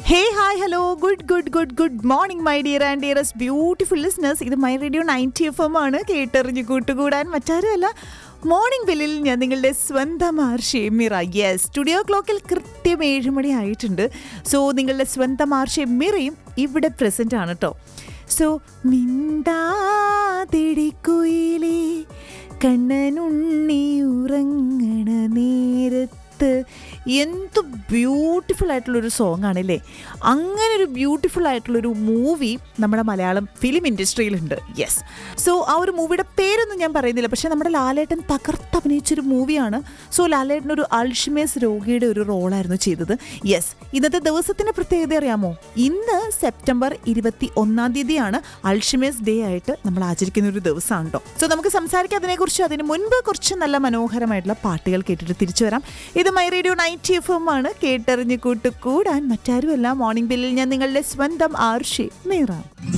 hey hi hello good good good good morning my dear and dearest beautiful listeners ഇത് my radio ninety F M ആണ് കേട്ടെറിഞ്ഞ് കൂട്ടുകൂടാൻ മറ്റാരുമല്ല morning ബെല്ലിൽ ഞാൻ നിങ്ങളുടെ സ്വന്തം ആർഷേമിറ യെസ് സ്റ്റുഡിയോ ക്ലോക്കിൽ കൃത്യം ഏഴ് മണി ആയിട്ടുണ്ട് സോ നിങ്ങളുടെ സ്വന്തം ആർഷേമിറയും ഇവിടെ പ്രസൻ്റ് ആണ് കേട്ടോ സോ മിണ്ടാതിടിക്കുയിലേ കണ്ണനുണ്ണി ഉറങ്ങണ നേരത്ത് എന്ത് ബ്യൂട്ടിഫുൾ ആയിട്ടുള്ളൊരു സോങ് ആണല്ലേ അങ്ങനെ ഒരു ബ്യൂട്ടിഫുൾ ആയിട്ടുള്ളൊരു മൂവി നമ്മുടെ മലയാളം ഫിലിം ഇൻഡസ്ട്രിയിലുണ്ട് യെസ് സോ ആ ഒരു മൂവിയുടെ പേരൊന്നും ഞാൻ പറയുന്നില്ല പക്ഷേ നമ്മുടെ ലാലേട്ടൻ തകർത്ത് അഭിനയിച്ചൊരു മൂവിയാണ് സോ ലാലേട്ടൻ ഒരു അൾഷിമേസ് രോഗിയുടെ ഒരു റോളായിരുന്നു ചെയ്തത് യെസ് ഇന്നത്തെ ദിവസത്തിന്റെ പ്രത്യേകത അറിയാമോ ഇന്ന് സെപ്റ്റംബർ ഇരുപത്തി ഒന്നാം തീയതിയാണ് അൾഷിമേസ് ഡേ ആയിട്ട് നമ്മൾ ആചരിക്കുന്ന ഒരു ദിവസമാണ് കേട്ടോ സോ നമുക്ക് സംസാരിക്കാം അതിനെക്കുറിച്ച് അതിന് മുൻപ് കുറച്ച് നല്ല മനോഹരമായിട്ടുള്ള പാട്ടുകൾ കേട്ടിട്ട് തിരിച്ചു വരാം ഇത് my radio ninety F M ആണ് കേട്ടറിഞ്ഞ് കൂട്ടുകൂടാൻ മറ്റാരുമല്ല മോർണിംഗ് ബില്ലിൽ ഞാൻ നിങ്ങളുടെ സ്വന്തം ആർഷി മീറാം